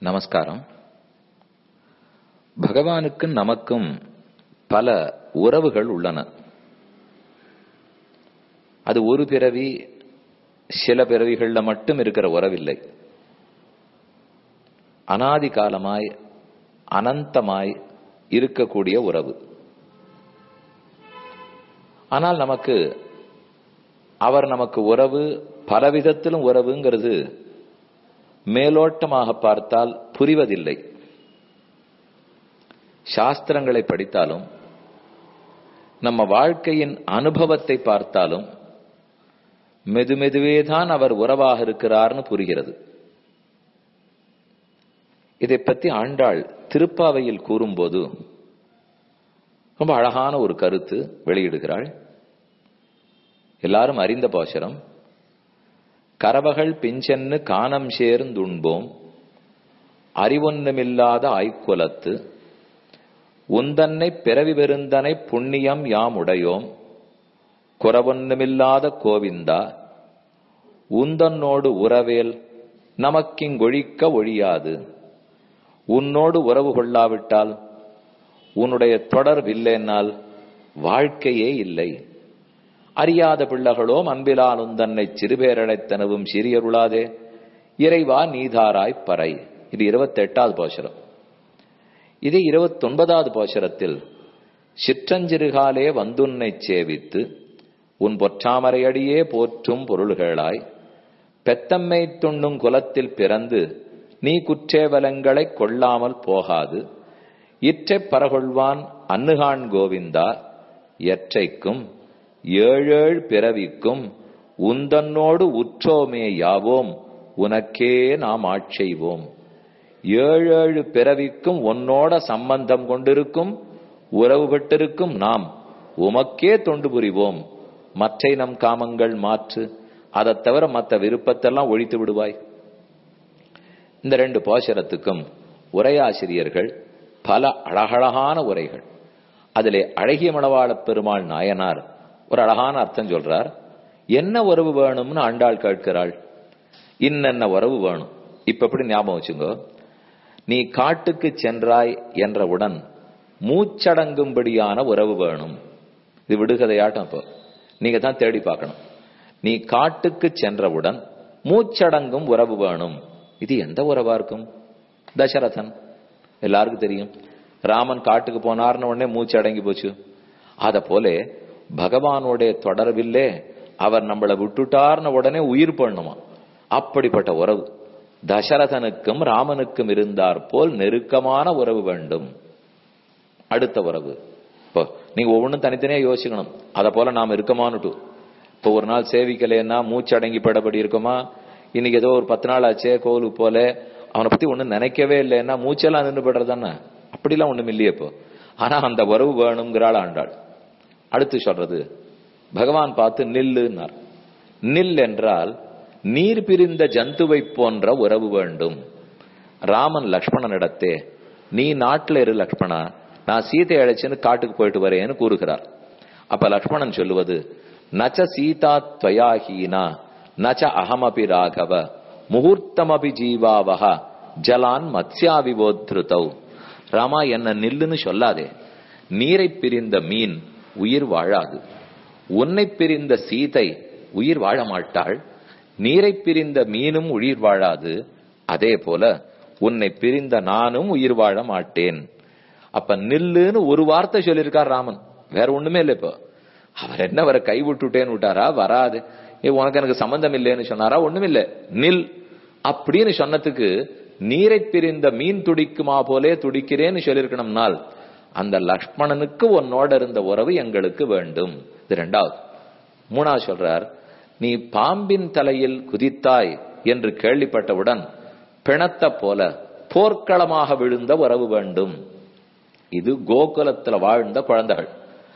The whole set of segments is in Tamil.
நமஸ்காரம் பகவானுக்கும் நமக்கும் பல உறவுகள் உள்ளன அது ஒரு பிறவி சில பிறவிகள்ல மட்டும் இருக்கிற உறவில்லை அனாதி காலமாய் அனந்தமாய் இருக்கக்கூடிய உறவு ஆனால் நமக்கு அவர் நமக்கு உறவு பலவிதத்திலும் உறவுங்கிறது மேலோட்டமாக பார்த்தால் புரிவதில்லை சாஸ்திரங்களை படித்தாலும் நம்ம வாழ்க்கையின் அனுபவத்தை பார்த்தாலும் மெதுமெதுவேதான் அவர் உறவாக இருக்கிறார்னு புரிகிறது இதை பற்றி ஆண்டாள் திருப்பாவையில் கூறும்போது ரொம்ப அழகான ஒரு கருத்து வெளியிடுகிறாள் எல்லாரும் அறிந்த போஷரம் கரவகள் பிஞ்சென்னு காணம் சேர்ந்துண்போம் அறிவொன்னுமில்லாத ஆய்க்குலத்து உந்தன்னை பிறவி பெருந்தனை புண்ணியம் யாம் உடையோம் குறவொன்னுமில்லாத கோவிந்தா உந்தன்னோடு உறவேல் நமக்கிங்கொழிக்க ஒழியாது உன்னோடு உறவு கொள்ளாவிட்டால் உன்னுடைய தொடர்பில்லைன்னால் வாழ்க்கையே இல்லை அறியாத பிள்ளைகளோ அன்பிலால் உந்தன்னை சிறுபேரழைத்தனவும் சிறியருளாதே இறைவா நீதாராய் பறை இது இருபத்தி எட்டாவது போஷரம் இதே இருபத்தி ஒன்பதாவது போஷரத்தில் சிற்றஞ்சிறுகாலே வந்துன்னை சேவித்து உன் பொற்றாமரையடியே போற்றும் பொருள்களாய் பெத்தம்மை துண்ணும் குலத்தில் பிறந்து நீ குற்றேவலங்களை கொள்ளாமல் போகாது இற்றை பரகொள்வான் அன்னுகான் கோவிந்தா எற்றைக்கும் ஏழேழ் பிறவிக்கும் உந்தன்னோடு உற்றோமே யாவோம் உனக்கே நாம் ஆட்செய்வோம் ஏழேழு பிறவிக்கும் உன்னோட சம்பந்தம் கொண்டிருக்கும் உறவு பெற்றிருக்கும் நாம் உமக்கே தொண்டு புரிவோம் மற்றை நம் காமங்கள் மாற்று அதை தவிர மற்ற விருப்பத்தெல்லாம் ஒழித்து விடுவாய் இந்த ரெண்டு போஷரத்துக்கும் உரையாசிரியர்கள் பல அழகழகான உரைகள் அதிலே அழகிய மணவாள பெருமாள் நாயனார் ஒரு அழகான அர்த்தம் சொல்றார் என்ன உறவு வேணும்னு ஆண்டாள் கேட்கிறாள் இன்னென்ன உறவு வேணும் இப்ப எப்படி ஞாபகம் வச்சுங்கோ நீ காட்டுக்கு சென்றாய் என்றவுடன் மூச்சடங்கும்படியான உறவு வேணும் இது விடுகதையாட்டம் இப்போ நீங்க தான் தேடி பார்க்கணும் நீ காட்டுக்கு சென்றவுடன் மூச்சடங்கும் உறவு வேணும் இது எந்த உறவா இருக்கும் தசரதன் எல்லாருக்கும் தெரியும் ராமன் காட்டுக்கு போனார்னு உடனே மூச்சு அடங்கி போச்சு அத போல பகவானுடைய தொடர்பில்லே அவர் நம்மளை விட்டுட்டார்னு உடனே உயிர் பண்ணுமா அப்படிப்பட்ட உறவு தசரதனுக்கும் ராமனுக்கும் இருந்தார் போல் நெருக்கமான உறவு வேண்டும் அடுத்த உறவு இப்போ நீங்க ஒவ்வொன்றும் தனித்தனியா யோசிக்கணும் அத போல நாம் இருக்கமானுட்டு இப்போ ஒரு நாள் சேவிக்கலைன்னா மூச்சு அடங்கி படப்படி இருக்குமா இன்னைக்கு ஏதோ ஒரு பத்து நாள் ஆச்சே கோவிலுக்கு போல அவனை பத்தி ஒண்ணும் நினைக்கவே இல்லைன்னா மூச்செல்லாம் நின்று படுறதானே அப்படிலாம் ஒண்ணும் இல்லையே இப்போ ஆனா அந்த உறவு வேணுங்கிறாள் ஆண்டாள் அடுத்து சொல்றது பகவான் பார்த்து நில்லுன்னார் நில் என்றால் நீர் பிரிந்த ஜந்துவை போன்ற உறவு வேண்டும் ராமன் லக்ஷ்மணனிடத்தே நீ நாட்டில் இரு லக்ஷ்மணா நான் சீதை அழைச்சுன்னு காட்டுக்கு போயிட்டு வரேன்னு கூறுகிறார் அப்ப லக்ஷ்மணன் சொல்லுவது நச்ச சீதா துவயாஹீனா நச்ச அகமபி ராகவ முகூர்த்தமபி ஜீவாவக ஜலான் மத்ஸ்யாவிபோத்ருதௌ ராமா என்ன நில்லுன்னு சொல்லாதே நீரை பிரிந்த மீன் உயிர் வாழாது உன்னை பிரிந்த சீதை உயிர் வாழ மாட்டாள் நீரை பிரிந்த மீனும் உயிர் வாழாது அதே போல உன்னை பிரிந்த நானும் உயிர் வாழ மாட்டேன் அப்ப நில்லுன்னு ஒரு வார்த்தை சொல்லியிருக்கார் ராமன் வேற ஒண்ணுமே இல்லை இப்போ அவர் என்ன அவரை கை விட்டுட்டேன்னு விட்டாரா வராது ஏ உனக்கு எனக்கு சம்பந்தம் இல்லைன்னு சொன்னாரா ஒண்ணும் இல்ல நில் அப்படின்னு சொன்னதுக்கு நீரை பிரிந்த மீன் துடிக்குமா போலே துடிக்கிறேன்னு சொல்லியிருக்கணும்னால் அந்த லக்ஷ்மணனுக்கு உன்னோட இருந்த உறவு எங்களுக்கு வேண்டும் இது ரெண்டாவது மூணாவது சொல்றார் நீ பாம்பின் தலையில் குதித்தாய் என்று கேள்விப்பட்டவுடன் பிணத்த போல போர்க்களமாக விழுந்த உறவு வேண்டும் இது கோகுலத்துல வாழ்ந்த குழந்தைகள்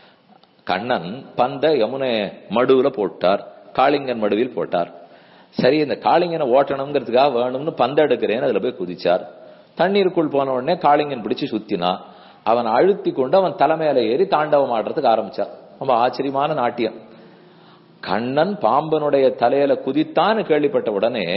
கண்ணன் பந்த யமுனை மடுவுல போட்டார் காளிங்கன் மடுவில் போட்டார் சரி இந்த காளிங்கனை ஓட்டணுங்கிறதுக்காக வேணும்னு பந்த எடுக்கிறேன்னு அதுல போய் குதிச்சார் தண்ணீருக்குள் போன உடனே காளிங்கன் பிடிச்சு சுத்தினா அவன் அழுத்தி கொண்டு அவன் தலைமையில ஏறி தாண்டவம் ஆடுறதுக்கு ஆரம்பிச்சார் ரொம்ப ஆச்சரியமான நாட்டியம் கண்ணன் பாம்பனுடைய தலையில குதித்தான்னு கேள்விப்பட்ட உடனே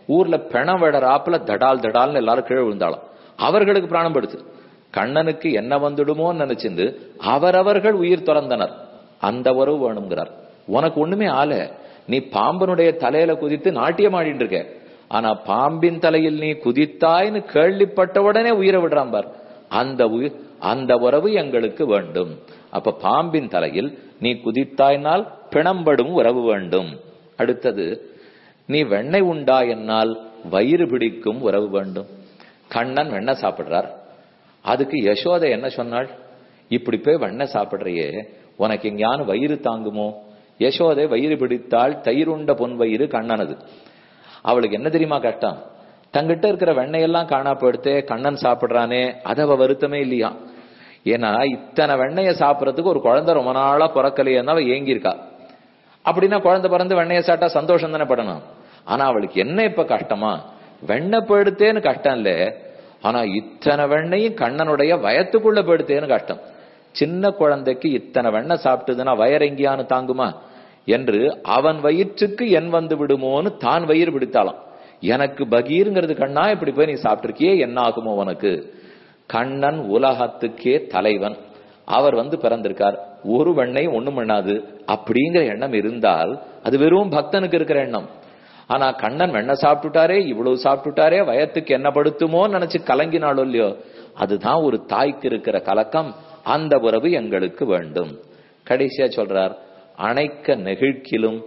ஊர்ல பிணம் விடறாப்புல தடால் தடால்னு எல்லாரும் கீழே விழுந்தாலும் அவர்களுக்கு பிராணம் படுத்து கண்ணனுக்கு என்ன வந்துடுமோன்னு நினைச்சிருந்து அவரவர்கள் உயிர் துறந்தனர் அந்த உறவு வேணுங்கிறார் உனக்கு ஒண்ணுமே ஆல நீ பாம்பனுடைய தலையில குதித்து நாட்டியம் ஆடிட்டு இருக்க ஆனா பாம்பின் தலையில் நீ குதித்தாய்னு கேள்விப்பட்ட உடனே உயிரை விடுறான் பார் அந்த உயிர் அந்த உறவு எங்களுக்கு வேண்டும் அப்ப பாம்பின் தலையில் நீ குதித்தாய்னால் பிணம்படும் உறவு வேண்டும் அடுத்தது நீ வெண்ணெய் உண்டா என்னால் வயிறு பிடிக்கும் உறவு வேண்டும் கண்ணன் வெண்ணெய் சாப்பிடுறார் அதுக்கு யசோதை என்ன சொன்னாள் இப்படி போய் வெண்ணெய் சாப்பிடுறையே உனக்கு எங்கேயானு வயிறு தாங்குமோ யசோதை வயிறு பிடித்தால் தயிருண்ட பொன் வயிறு கண்ணனது அவளுக்கு என்ன தெரியுமா கஷ்டம் தங்கிட்ட இருக்கிற வெண்ணையெல்லாம் காணா போயிடுத்து கண்ணன் சாப்பிடுறானே அது அவ வருத்தமே இல்லையா ஏன்னா இத்தனை வெண்ணைய சாப்பிடறதுக்கு ஒரு குழந்தை ரொம்ப நாளா பிறக்கலையேன்னு அவ ஏங்கியிருக்கா அப்படின்னா குழந்தை பிறந்து வெண்ணைய சாப்பிட்டா சந்தோஷம் தானே படணும் ஆனா அவளுக்கு என்ன இப்ப கஷ்டமா வெண்ணெய் போயிடுத்தேன்னு கஷ்டம் இல்ல ஆனா இத்தனை வெண்ணையும் கண்ணனுடைய வயத்துக்குள்ள போயிடுத்தேன்னு கஷ்டம் சின்ன குழந்தைக்கு இத்தனை வெண்ணெய் சாப்பிட்டதுன்னா வயர் எங்கேயானு தாங்குமா என்று அவன் வயிற்றுக்கு என் வந்து விடுமோன்னு தான் வயிறு பிடித்தாலாம் எனக்கு பகீருங்கிறது கண்ணா இப்படி போய் நீ சாப்பிட்டிருக்கியே என்ன ஆகுமோ உனக்கு கண்ணன் உலகத்துக்கே தலைவன் அவர் வந்து பிறந்திருக்கார் ஒரு வெண்ணையும் ஒண்ணும் பண்ணாது அப்படிங்கிற எண்ணம் இருந்தால் அது வெறும் பக்தனுக்கு இருக்கிற எண்ணம் ஆனா கண்ணன் வெண்ணெய் சாப்பிட்டுட்டாரே இவ்வளவு சாப்பிட்டுட்டாரே வயத்துக்கு என்ன படுத்துமோன்னு நினைச்சு கலங்கினாலோ இல்லையோ அதுதான் ஒரு தாய்க்கு இருக்கிற கலக்கம் அந்த உறவு எங்களுக்கு வேண்டும் கடைசியா சொல்றார் அணைக்க நெகிழ்க்கிலும்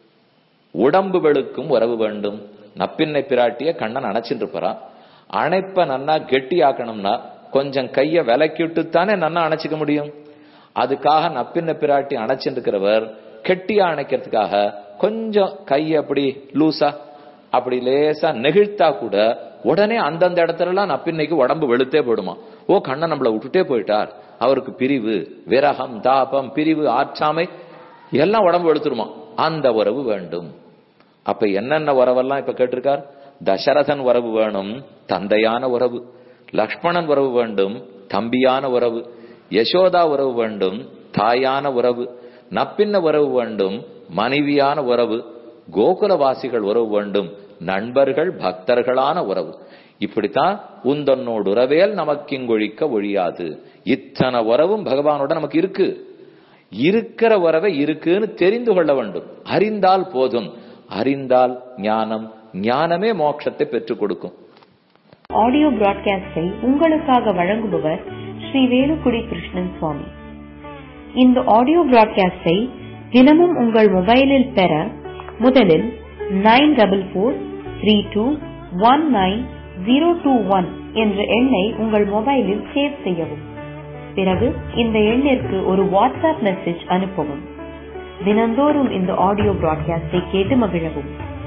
உடம்பு வெளுக்கும் உறவு வேண்டும் நப்பின்னை பிராட்டிய கண்ணன் அணைச்சிட்டு இருப்பான் அணைப்ப நன்னா கெட்டி ஆக்கணும்னா கொஞ்சம் கைய விலக்கிட்டுத்தானே நன்னா அணைச்சிக்க முடியும் அதுக்காக நப்பின்ன பிராட்டி அணைச்சிட்டு இருக்கிறவர் கெட்டியா அணைக்கிறதுக்காக கொஞ்சம் கைய அப்படி லூசா அப்படி லேசா நெகிழ்த்தா கூட உடனே அந்தந்த இடத்துல எல்லாம் நப்பின்னைக்கு உடம்பு வெளுத்தே போடுமா ஓ கண்ணன் நம்மளை விட்டுட்டே போயிட்டார் அவருக்கு பிரிவு விரகம் தாபம் பிரிவு ஆற்றாமை எல்லாம் உடம்பு வெளுத்துருமா அந்த உறவு வேண்டும் அப்ப என்னென்ன உறவெல்லாம் இப்ப கேட்டிருக்கார் தசரதன் உறவு வேணும் தந்தையான உறவு லக்ஷ்மணன் உறவு வேண்டும் தம்பியான உறவு யசோதா உறவு வேண்டும் தாயான உறவு நப்பின்ன உறவு வேண்டும் மனைவியான உறவு கோகுலவாசிகள் உறவு வேண்டும் நண்பர்கள் பக்தர்களான உறவு இப்படித்தான் உந்தன்னோடு உறவேல் நமக்கு இங்கொழிக்க ஒழியாது இத்தனை உறவும் பகவானோட நமக்கு இருக்கு இருக்கிற உறவை இருக்குன்னு தெரிந்து கொள்ள வேண்டும் அறிந்தால் போதும் அறிந்தால் ஞானம் ஞானமே மோட்சத்தை பெற்றுக் கொடுக்கும் ஆடியோ பிராட்காஸ்டை உங்களுக்காக வழங்குபவர் ஸ்ரீ வேலுக்குடி கிருஷ்ணன் சுவாமி இந்த ஆடியோ பிராட்காஸ்டை தினமும் உங்கள் மொபைலில் பெற முதலில் nine double four three two one nine zero two one என்ற எண்ணை உங்கள் மொபைலில் சேவ் செய்யவும் பிறகு இந்த எண்ணிற்கு ஒரு வாட்ஸ்அப் மெசேஜ் அனுப்பவும் தினந்தோறும் இந்த ஆடியோ பிராட்காஸ்டை கேட்டு மகிழவும்